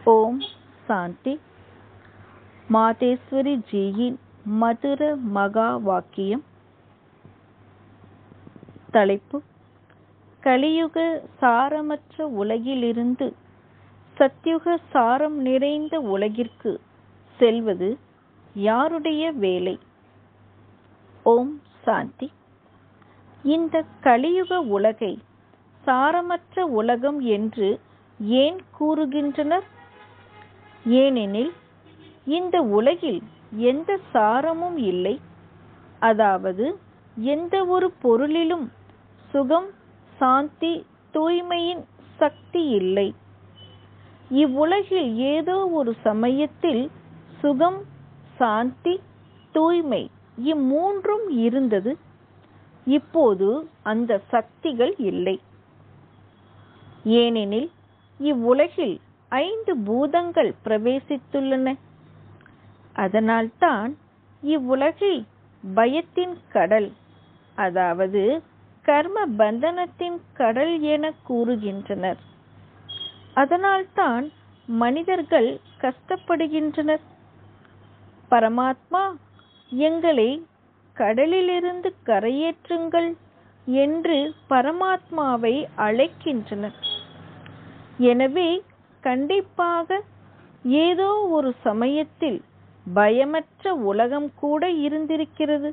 ஓம் சாந்தி மாதேஸ்வரி ஜியின் மதுர மகா வாக்கியம் தலைப்பு கலியுக சாரமற்ற உலகிலிருந்து சத்யுக சாரம் நிறைந்த உலகிற்கு செல்வது யாருடைய வேலை ஓம் சாந்தி இந்த கலியுக உலகை சாரமற்ற உலகம் என்று ஏன் கூறுகின்றனர் ஏனெனில் இந்த உலகில் எந்த சாரமும் இல்லை அதாவது எந்த ஒரு பொருளிலும் சுகம் சாந்தி தூய்மையின் சக்தி இல்லை இவ்வுலகில் ஏதோ ஒரு சமயத்தில் சுகம் சாந்தி தூய்மை இம்மூன்றும் இருந்தது இப்போது அந்த சக்திகள் இல்லை ஏனெனில் இவ்வுலகில் ஐந்து பூதங்கள் பிரவேசித்துள்ளன அதனால்தான் இவ்வுலகை பயத்தின் கடல் அதாவது கர்ம பந்தனத்தின் கடல் என கூறுகின்றனர் அதனால்தான் மனிதர்கள் கஷ்டப்படுகின்றனர் பரமாத்மா எங்களை கடலிலிருந்து கரையேற்றுங்கள் என்று பரமாத்மாவை அழைக்கின்றனர் எனவே கண்டிப்பாக ஏதோ ஒரு சமயத்தில் பயமற்ற உலகம் கூட இருந்திருக்கிறது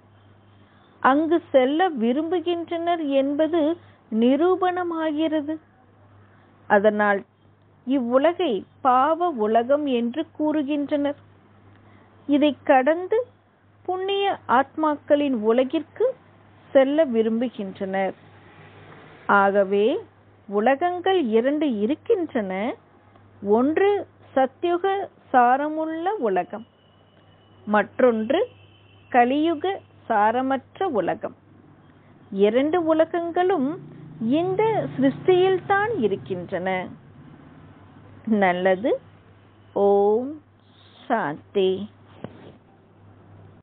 அங்கு செல்ல விரும்புகின்றனர் என்பது நிரூபணமாகிறது அதனால் இவ்வுலகை பாவ உலகம் என்று கூறுகின்றனர் இதை கடந்து புண்ணிய ஆத்மாக்களின் உலகிற்கு செல்ல விரும்புகின்றனர் ஆகவே உலகங்கள் இரண்டு இருக்கின்றன ஒன்று சத்யுக சாரமுள்ள உலகம் மற்றொன்று கலியுக சாரமற்ற உலகம் இரண்டு உலகங்களும் இந்த சிருஷ்டியில்தான் இருக்கின்றன நல்லது ஓம் சாந்தி